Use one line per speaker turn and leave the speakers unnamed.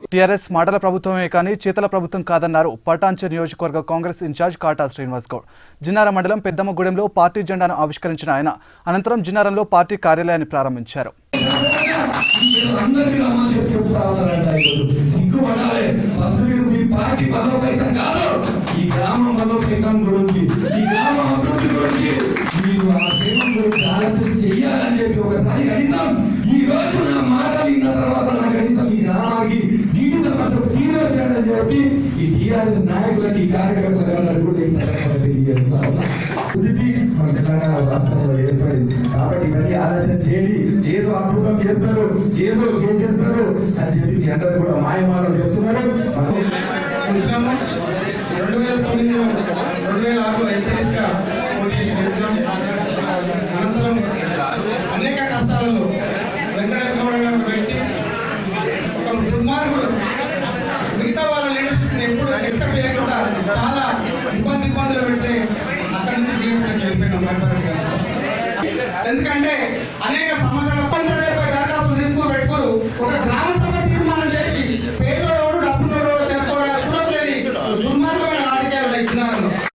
TRS మాటల ప్రభుత్వమే కానీ చేతల ప్రభుత్వం కాదన్నారు పటాంచ నియోజకవర్గ కాంగ్రెస్ ఇన్ఛార్జ్ కాటా శ్రీనివాస్ గౌడ్ జిన్నారం మండలం పెద్దమ్మగూడెంలో పార్టీ జెండాను ఆవిష్కరించిన ఆయన అనంతరం జిన్నారంలో పార్టీ కార్యాలయాన్ని ప్రారంభించారు
అందరికీ నమ్మకం చెప్తా ఉన్నారంట ఈరోజు. సిగ్గుపడాలి ఫస్ట్ మీరు మీ పార్టీ బలోపేతం కాదు ఈ గ్రామం బలోపేతం గురించి ఈ గ్రామం అభివృద్ధి గురించి మీరు ఆ సేవం గురించి ఆలోచన చెయ్యాలని చెప్పి ఒకసారి కనీసం ఈ రోజు నా మాట విన్న తర్వాత నా కనీసం ఈ గ్రామానికి నీటి సమస్య తీరవచ్చాడని చెప్పి ఈ టీఆర్ఎస్ నాయకులకి ఈ కార్యకర్తలకు అందరికీ కూడా ఈ సందర్భంగా తెలియజేస్తా ఉన్నా.
స్థితి మన తెలంగాణ రాష్ట్రంలో ఏర్పడింది కాబట్టి ఇవన్నీ ఆలోచన చేయండి ఏదో అద్భుతం చేస్తారు ఏదో చేసేస్తారు అని చెప్పి మీ అందరూ కూడా మాయ మాటలు చెప్తున్నారు మనం
కృష్ణమ్మ రెండు వేల తొమ్మిది రెండు వేల ఆరులో ఎంపీడీస్గా పోటీ చేసి గెలిచాం. అనంతరం అనేక కష్టాలలో వెంకటేశ్వర గౌడ గారు వ్యక్తి ఒక దుర్మార్గుడు మిగతా వాళ్ళ లీడర్షిప్ని ఎప్పుడు ఎక్సెప్ట్ చేయకుండా చాలా ఇబ్బంది ఇబ్బందులు పెడితే అక్కడి నుంచి జీవితం వెళ్ళిపోయినాం మైపారెడ్డి గారు. ఎందుకంటే అనేక సమస్యల పంద్ర డెబ్బై దరఖాస్తులు తీసుకుని పెట్టుకోరు ఒక